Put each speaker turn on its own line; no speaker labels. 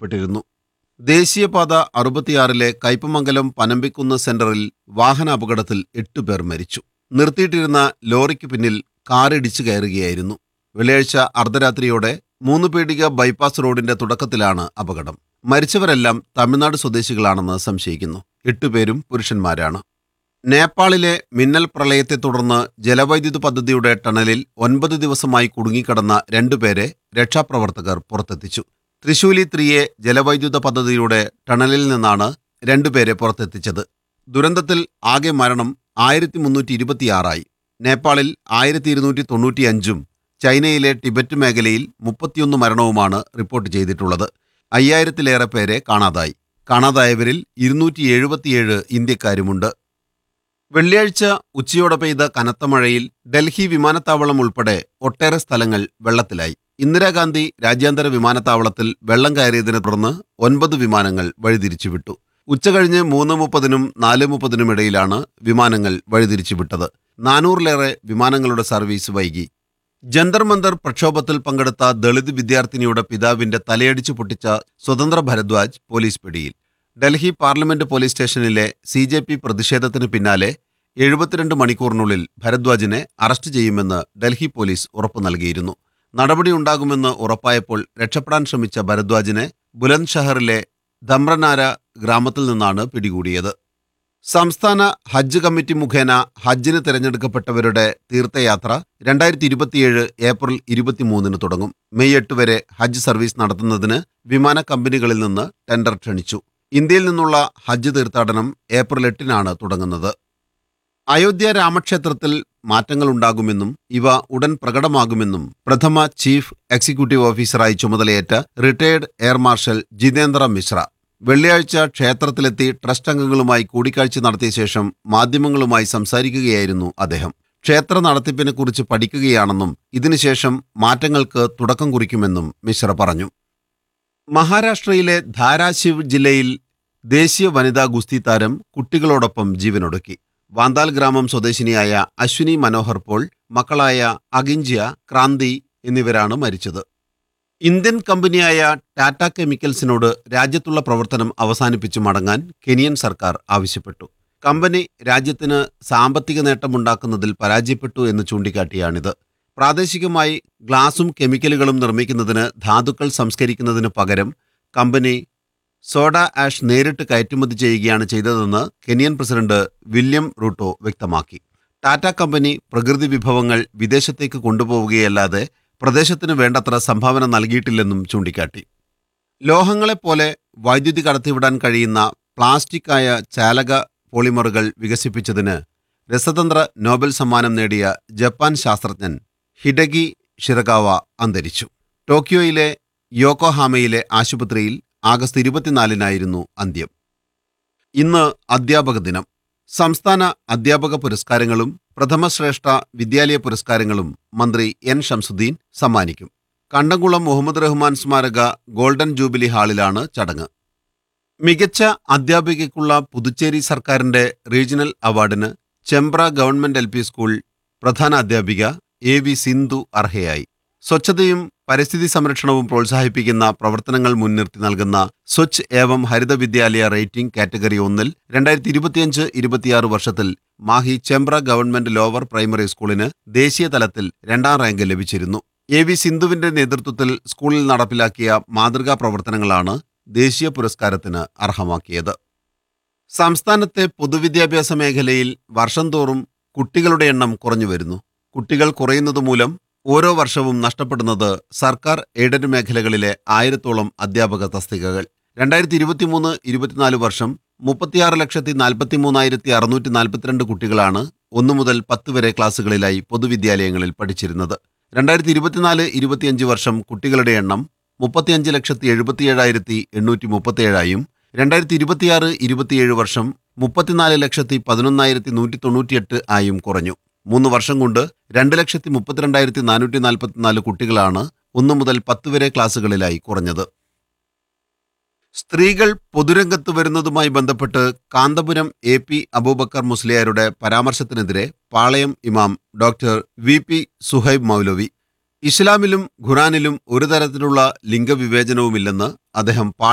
ആവശ്യപ്പെട്ടിരുന്നു ദേശീയപാത അറുപത്തിയാറിലെ കയ്പമംഗലം പനമ്പിക്കുന്ന് സെന്ററിൽ വാഹന അപകടത്തിൽ എട്ടുപേർ മരിച്ചു നിർത്തിയിട്ടിരുന്ന ലോറിക്ക് പിന്നിൽ കാറിടിച്ചു കയറുകയായിരുന്നു വെള്ളിയാഴ്ച അർദ്ധരാത്രിയോടെ മൂന്ന് പീടിക ബൈപ്പാസ് റോഡിന്റെ തുടക്കത്തിലാണ് അപകടം മരിച്ചവരെല്ലാം തമിഴ്നാട് സ്വദേശികളാണെന്ന് സംശയിക്കുന്നു എട്ടുപേരും പുരുഷന്മാരാണ് നേപ്പാളിലെ മിന്നൽ പ്രളയത്തെ തുടർന്ന് ജലവൈദ്യുത പദ്ധതിയുടെ ടണലിൽ ഒൻപത് ദിവസമായി കുടുങ്ങിക്കിടന്ന രണ്ടുപേരെ രക്ഷാപ്രവർത്തകർ പുറത്തെത്തിച്ചു തൃശൂലി ത്രീയെ ജലവൈദ്യുത പദ്ധതിയുടെ ടണലിൽ നിന്നാണ് രണ്ടുപേരെ പുറത്തെത്തിച്ചത് ദുരന്തത്തിൽ ആകെ മരണം ആയിരത്തി മുന്നൂറ്റി ഇരുപത്തിയാറായി നേപ്പാളിൽ ആയിരത്തി ഇരുന്നൂറ്റി തൊണ്ണൂറ്റിയഞ്ചും ചൈനയിലെ ടിബറ്റ് മേഖലയിൽ മുപ്പത്തിയൊന്ന് മരണവുമാണ് റിപ്പോർട്ട് ചെയ്തിട്ടുള്ളത് അയ്യായിരത്തിലേറെ പേരെ കാണാതായി കാണാതായവരിൽ ഇരുന്നൂറ്റി എഴുപത്തിയേഴ് ഇന്ത്യക്കാരുമുണ്ട് വെള്ളിയാഴ്ച ഉച്ചയോടെ പെയ്ത കനത്ത മഴയിൽ ഡൽഹി വിമാനത്താവളം ഉൾപ്പെടെ ഒട്ടേറെ സ്ഥലങ്ങൾ വെള്ളത്തിലായി ഇന്ദിരാഗാന്ധി രാജ്യാന്തര വിമാനത്താവളത്തിൽ വെള്ളം കയറിയതിനെ തുടർന്ന് ഒൻപത് വിമാനങ്ങൾ വഴിതിരിച്ചുവിട്ടു ഉച്ചകഴിഞ്ഞ് മൂന്ന് മുപ്പതിനും നാല് മുപ്പതിനും ഇടയിലാണ് വിമാനങ്ങൾ വഴിതിരിച്ചുവിട്ടത് നാനൂറിലേറെ വിമാനങ്ങളുടെ സർവീസ് വൈകി ജന്തർ മന്ദർ പ്രക്ഷോഭത്തിൽ പങ്കെടുത്ത ദളിത് വിദ്യാർത്ഥിനിയുടെ പിതാവിന്റെ തലയടിച്ചു പൊട്ടിച്ച സ്വതന്ത്ര ഭരദ്വാജ് പോലീസ് പിടിയിൽ ഡൽഹി പാർലമെന്റ് പോലീസ് സ്റ്റേഷനിലെ സി ജെ പി പ്രതിഷേധത്തിന് പിന്നാലെ എഴുപത്തിരണ്ട് മണിക്കൂറിനുള്ളിൽ ഭരദ്വാജിനെ അറസ്റ്റ് ചെയ്യുമെന്ന് ഡൽഹി പോലീസ് ഉറപ്പു നൽകിയിരുന്നു നടപടിയുണ്ടാകുമെന്ന് ഉറപ്പായപ്പോൾ രക്ഷപ്പെടാൻ ശ്രമിച്ച ഭരദ്വാജിനെ ബുലന്ദ് ധമ്രനാര ഗ്രാമത്തിൽ നിന്നാണ് പിടികൂടിയത് സംസ്ഥാന ഹജ്ജ് കമ്മിറ്റി മുഖേന ഹജ്ജിന് തിരഞ്ഞെടുക്കപ്പെട്ടവരുടെ തീർത്ഥയാത്ര രണ്ടായിരത്തി ഇരുപത്തിയേഴ് ഏപ്രിൽ ഇരുപത്തിമൂന്നിന് തുടങ്ങും മെയ് എട്ട് വരെ ഹജ്ജ് സർവീസ് നടത്തുന്നതിന് വിമാന കമ്പനികളിൽ നിന്ന് ടെൻഡർ ക്ഷണിച്ചു ഇന്ത്യയിൽ നിന്നുള്ള ഹജ്ജ് തീർത്ഥാടനം ഏപ്രിൽ എട്ടിനാണ് തുടങ്ങുന്നത് അയോധ്യ രാമക്ഷേത്രത്തിൽ മാറ്റങ്ങളുണ്ടാകുമെന്നും ഇവ ഉടൻ പ്രകടമാകുമെന്നും പ്രഥമ ചീഫ് എക്സിക്യൂട്ടീവ് ഓഫീസറായി ചുമതലയേറ്റ retired air marshal Jitendra Mishra വെള്ളിയാഴ്ച ക്ഷേത്രത്തിലെത്തി ട്രസ്റ്റ് അംഗങ്ങളുമായി കൂടിക്കാഴ്ച നടത്തിയ ശേഷം മാധ്യമങ്ങളുമായി സംസാരിക്കുകയായിരുന്നു അദ്ദേഹം ക്ഷേത്ര നടത്തിപ്പിനെക്കുറിച്ച് പഠിക്കുകയാണെന്നും ഇതിനുശേഷം മാറ്റങ്ങൾക്ക് തുടക്കം കുറിക്കുമെന്നും മിശ്ര പറഞ്ഞു മഹാരാഷ്ട്രയിലെ ധാരാശിവ് ജില്ലയിൽ ദേശീയ വനിതാ ഗുസ്തി താരം കുട്ടികളോടൊപ്പം ജീവനൊടുക്കി വാന്താൽ ഗ്രാമം സ്വദേശിനിയായ അശ്വിനി മനോഹർ പോൾ മക്കളായ അഗിഞ്ച്യ ക്രാന്തി എന്നിവരാണ് മരിച്ചത് ഇന്ത്യൻ കമ്പനിയായ ടാറ്റ കെമിക്കൽസിനോട് രാജ്യത്തുള്ള പ്രവർത്തനം അവസാനിപ്പിച്ചു മടങ്ങാൻ കെനിയൻ സർക്കാർ ആവശ്യപ്പെട്ടു കമ്പനി രാജ്യത്തിന് സാമ്പത്തിക നേട്ടമുണ്ടാക്കുന്നതിൽ പരാജയപ്പെട്ടു എന്ന് ചൂണ്ടിക്കാട്ടിയാണിത് പ്രാദേശികമായി ഗ്ലാസും കെമിക്കലുകളും നിർമ്മിക്കുന്നതിന് ധാതുക്കൾ സംസ്കരിക്കുന്നതിന് പകരം കമ്പനി സോഡ ആഷ് നേരിട്ട് കയറ്റുമതി ചെയ്യുകയാണ് ചെയ്തതെന്ന് കെനിയൻ പ്രസിഡന്റ് വില്യം റൂട്ടോ വ്യക്തമാക്കി ടാറ്റ കമ്പനി പ്രകൃതി വിഭവങ്ങൾ വിദേശത്തേക്ക് കൊണ്ടുപോവുകയല്ലാതെ പ്രദേശത്തിന് വേണ്ടത്ര സംഭാവന നൽകിയിട്ടില്ലെന്നും ചൂണ്ടിക്കാട്ടി ലോഹങ്ങളെപ്പോലെ വൈദ്യുതി കടത്തിവിടാൻ കഴിയുന്ന പ്ലാസ്റ്റിക് ആയ ചാലക പോളിമറുകൾ വികസിപ്പിച്ചതിന് രസതന്ത്ര നോബൽ സമ്മാനം നേടിയ ജപ്പാൻ ശാസ്ത്രജ്ഞൻ ഹിഡഗി ഷിറകാവ അന്തരിച്ചു ടോക്കിയോയിലെ യോക്കോഹാമയിലെ ആശുപത്രിയിൽ ആഗസ്റ്റ് ഇരുപത്തിനാലിനായിരുന്നു അന്ത്യം ഇന്ന് അധ്യാപക ദിനം സംസ്ഥാന അധ്യാപക പുരസ്കാരങ്ങളും പ്രഥമശ്രേഷ്ഠ വിദ്യാലയ പുരസ്കാരങ്ങളും മന്ത്രി എൻ ഷംസുദ്ദീൻ സമ്മാനിക്കും കണ്ടംകുളം മുഹമ്മദ് റഹ്മാൻ സ്മാരക ഗോൾഡൻ ജൂബിലി ഹാളിലാണ് ചടങ്ങ് മികച്ച അധ്യാപികയ്ക്കുള്ള പുതുച്ചേരി സർക്കാരിന്റെ റീജിയണൽ അവാർഡിന് Chembra government L P school പ്രധാന അധ്യാപിക എ വി സിന്ധു അർഹയായി സ്വച്ഛതയും പരിസ്ഥിതി സംരക്ഷണവും പ്രോത്സാഹിപ്പിക്കുന്ന പ്രവർത്തനങ്ങൾ മുൻനിർത്തി നൽകുന്ന സ്വച്ഛ് ഏവം ഹരിത വിദ്യാലയ റേറ്റിംഗ് കാറ്റഗറി ഒന്നിൽ രണ്ടായിരത്തി ഇരുപത്തിയഞ്ച് ഇരുപത്തിയാറ് വർഷത്തിൽ Mahe Chembra government lower primary സ്കൂളിന് ദേശീയ തലത്തിൽ രണ്ടാം റാങ്ക് ലഭിച്ചിരുന്നു എ വി സിന്ധുവിന്റെ നേതൃത്വത്തിൽ സ്കൂളിൽ നടപ്പിലാക്കിയ മാതൃകാ പ്രവർത്തനങ്ങളാണ് ദേശീയ പുരസ്കാരത്തിന് അർഹമാക്കിയത് സംസ്ഥാനത്തെ പൊതുവിദ്യാഭ്യാസ മേഖലയിൽ വർഷം തോറും കുട്ടികളുടെ എണ്ണം കുറഞ്ഞു വരുന്നു കുട്ടികൾ കുറയുന്നത് മൂലം ഓരോ വർഷവും നഷ്ടപ്പെടുന്നത് സർക്കാർ എയ്ഡഡ് മേഖലകളിലെ ആയിരത്തോളം അധ്യാപക തസ്തികകൾ രണ്ടായിരത്തി ഇരുപത്തിമൂന്ന് ഇരുപത്തിനാല് വർഷം മുപ്പത്തിയാറ് ലക്ഷത്തി നാൽപ്പത്തി മൂന്നായിരത്തി അറുന്നൂറ്റി നാൽപ്പത്തിരണ്ട് കുട്ടികളാണ് ഒന്നു മുതൽ പത്ത് വരെ ക്ലാസ്സുകളിലായി പൊതുവിദ്യാലയങ്ങളിൽ പഠിച്ചിരുന്നത് രണ്ടായിരത്തി ഇരുപത്തിനാല് ഇരുപത്തിയഞ്ച് വർഷം കുട്ടികളുടെ എണ്ണം മുപ്പത്തിയഞ്ച് ലക്ഷത്തി എഴുപത്തിയേഴായിരത്തി എണ്ണൂറ്റി മുപ്പത്തിയേഴായും രണ്ടായിരത്തി ഇരുപത്തിയാറ് ഇരുപത്തിയേഴ് വർഷം മുപ്പത്തിനാല് ലക്ഷത്തി പതിനൊന്നായിരത്തി നൂറ്റി തൊണ്ണൂറ്റിയെട്ട് ആയും കുറഞ്ഞു മൂന്ന് വർഷം കൊണ്ട് രണ്ട് ലക്ഷത്തി മുപ്പത്തിരണ്ടായിരത്തി നാനൂറ്റി നാൽപ്പത്തിനാല് കുട്ടികളാണ് ഒന്നു മുതൽ പത്ത് വരെ ക്ലാസ്സുകളിലായി കുറഞ്ഞത് സ്ത്രീകൾ പൊതുരംഗത്ത് വരുന്നതുമായി ബന്ധപ്പെട്ട് കാന്തപുരം എ പി അബൂബക്കർ മുസ്ലിയാരുടെ പരാമർശത്തിനെതിരെ പാളയം ഇമാം ഡോക്ടർ വി പി സുഹൈബ് മൗലവി ഇസ്ലാമിലും ഖുറാനിലും ഒരു തരത്തിലുള്ള ലിംഗവിവേചനവുമില്ലെന്ന് അദ്ദേഹം പാളയം